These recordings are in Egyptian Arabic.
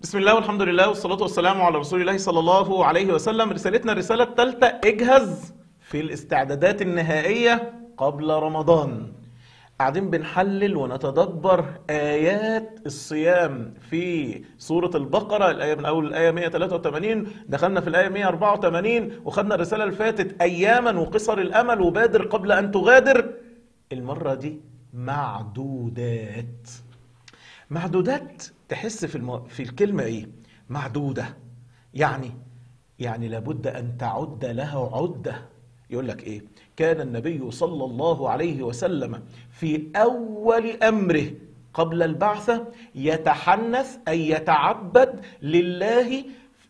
بسم الله والحمد لله والصلاة والسلام على رسول الله صلى الله عليه وسلم رسالتنا الرسالة الثالثة اجهز في الاستعدادات النهائية قبل رمضان قاعدين بنحلل ونتدبر آيات الصيام في سورة البقرة الآية من أول الآية 183 دخلنا في الآية 184 وخدنا الرسالة اللي فاتت أياما وقصر الأمل وبادر قبل أن تغادر المرة دي معدودات معدودات تحس في المو... في الكلمة إيه؟ معدودة يعني يعني لابد أن تعد له عدة يقول لك إيه؟ كان النبي صلى الله عليه وسلم في أول أمره قبل البعثة يتحنث أي يتعبد لله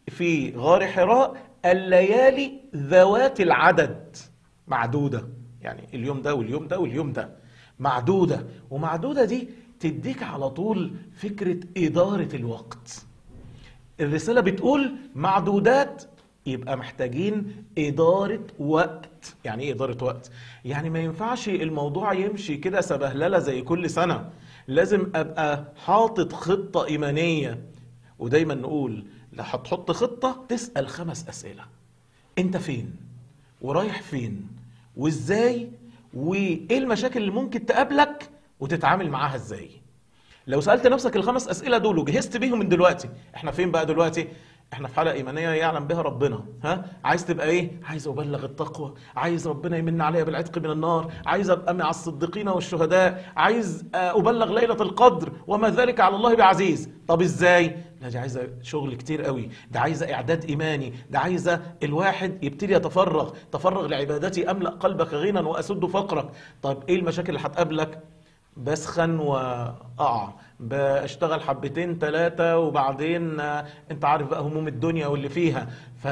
في غار حراء الليالي ذوات العدد معدودة يعني اليوم ده واليوم ده واليوم ده معدودة ومعدودة دي تديك على طول فكرة إدارة الوقت الرسالة بتقول معدودات يبقى محتاجين إدارة وقت يعني إيه إدارة وقت؟ يعني ما ينفعش الموضوع يمشي كده سبهللة زي كل سنة لازم أبقى حاطط خطة إيمانية ودايما نقول لا هتحط خطة تسأل خمس أسئلة أنت فين؟ ورايح فين؟ وإزاي؟ وإيه المشاكل اللي ممكن تقابلك؟ وتتعامل معاها إزاي؟ لو سألت نفسك الخمس أسئلة دول وجهزت بيهم من دلوقتي احنا فين بقى دلوقتي؟ احنا في حلقة إيمانية يعلم بها ربنا ها عايز تبقى ايه عايز أبلغ التقوى عايز ربنا يمن عليا بالعتق من النار عايز أبقى مع الصديقين والشهداء عايز أبلغ ليلة القدر وما ذلك على الله بعزيز طب ازاي لا دي عايزة شغل كتير قوي ده عايزة إعداد إيماني ده عايزة الواحد يبتدي يتفرغ تفرغ لعبادتي أملأ قلبك غنى وأسد فقرك طب ايه المشاكل اللي هتقابلك بسخن واقع بشتغل حبتين ثلاثة وبعدين انت عارف بقى هموم الدنيا واللي فيها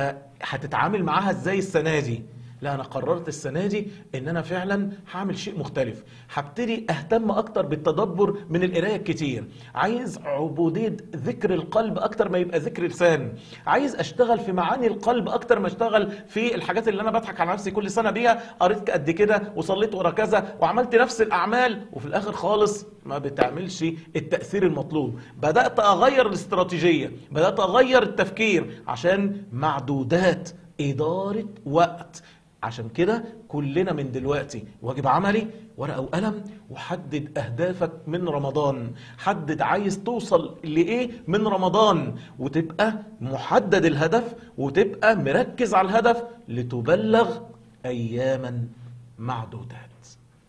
فهتتعامل معاها ازاي السنة دي لا انا قررت السنة دي ان انا فعلا هعمل شيء مختلف هبتدي اهتم اكتر بالتدبر من القراية الكتير عايز عبودية ذكر القلب اكتر ما يبقى ذكر لسان عايز اشتغل في معاني القلب اكتر ما اشتغل في الحاجات اللي انا بضحك على نفسي كل سنة بيها قريت قد كده وصليت ورا كذا وعملت نفس الاعمال وفي الاخر خالص ما بتعملش التأثير المطلوب بدأت اغير الاستراتيجية بدأت اغير التفكير عشان معدودات إدارة وقت عشان كده كلنا من دلوقتي واجب عملي ورقة وقلم وحدد أهدافك من رمضان حدد عايز توصل لإيه من رمضان وتبقى محدد الهدف وتبقى مركز على الهدف لتبلغ أياما معدودات